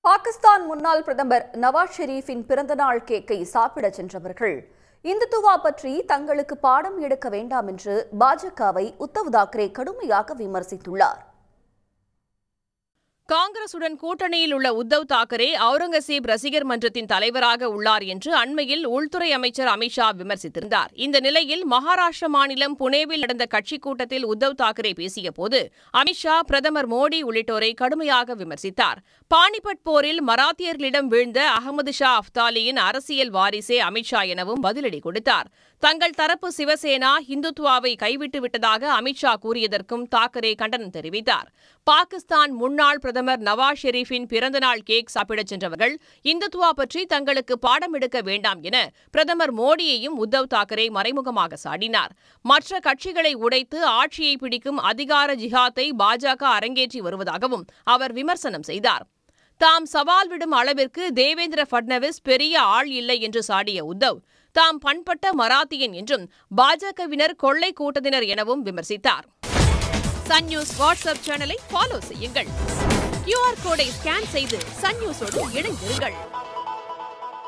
பாகிஸ்தான் முன்னாள் பிரதமர் நவாஸ் ஷெரீஃபின் பிறந்தநாள் கேக்கை சாப்பிடச் சென்றவர்கள் இந்துத்துவா பற்றி தங்களுக்கு பாடம் எடுக்க வேண்டாம் என்று பாஜகவை உத்தவ் தாக்கரே கடுமையாக விமர்சித்துள்ளார் காங்கிரசுடன் கூட்டணியில் உள்ள உத்தவ் தாக்கரே அவுரங்கசீப் ரசிகர் மன்றத்தின் தலைவராக உள்ளார் என்று அண்மையில் உள்துறை அமைச்சர் அமித்ஷா விமர்சித்திருந்தார் இந்த நிலையில் மகாராஷ்டிர மாநிலம் புனேவில் நடந்த கட்சிக் கூட்டத்தில் உத்தவ் தாக்கரே பேசிய போது அமித்ஷா பிரதமர் மோடி உள்ளிட்டோரை கடுமையாக விமர்சித்தார் பானிபட் போரில் மராத்தியர்களிடம் வீழ்ந்த அகமது ஷா அப்தாலியின் அரசியல் வாரிசே அமித்ஷா எனவும் பதிலடி கொடுத்தார் தங்கள் தரப்பு சிவசேனா இந்துத்துவாவை கைவிட்டு விட்டதாக அமித்ஷா கூறியதற்கும் தாக்கரே கண்டனம் தெரிவித்தார் பாகிஸ்தான் முன்னாள் பிரதமர் நவாஸ் ஷெரீஃபின் பிறந்தநாள் கேக் சாப்பிடச் சென்றவர்கள் இந்துத்துவா பற்றி தங்களுக்கு பாடம் எடுக்க வேண்டாம் என பிரதமர் மோடியையும் உத்தவ் தாக்கரே மறைமுகமாக சாடினார் மற்ற கட்சிகளை உடைத்து ஆட்சியை பிடிக்கும் அதிகார ஜிஹாத்தை பாஜக அரங்கேற்றி வருவதாகவும் அவர் விமர்சனம் செய்தார் தாம் சவால் விடும் அளவிற்கு தேவேந்திர பட்னவிஸ் பெரிய ஆள் இல்லை என்று சாடிய உத்தவ் தாம் பண்பட்ட மராத்தியன் என்றும் பாஜகவினர் கொள்ளை கூட்டத்தினர் எனவும் விமர்சித்தார் சன் நியூஸ் வாட்ஸ்அப் சேனலை ஃபாலோ செய்யுங்கள் கியூஆர் கோடை ஸ்கேன் செய்து சன் நியூஸோடு இணைந்திருங்கள்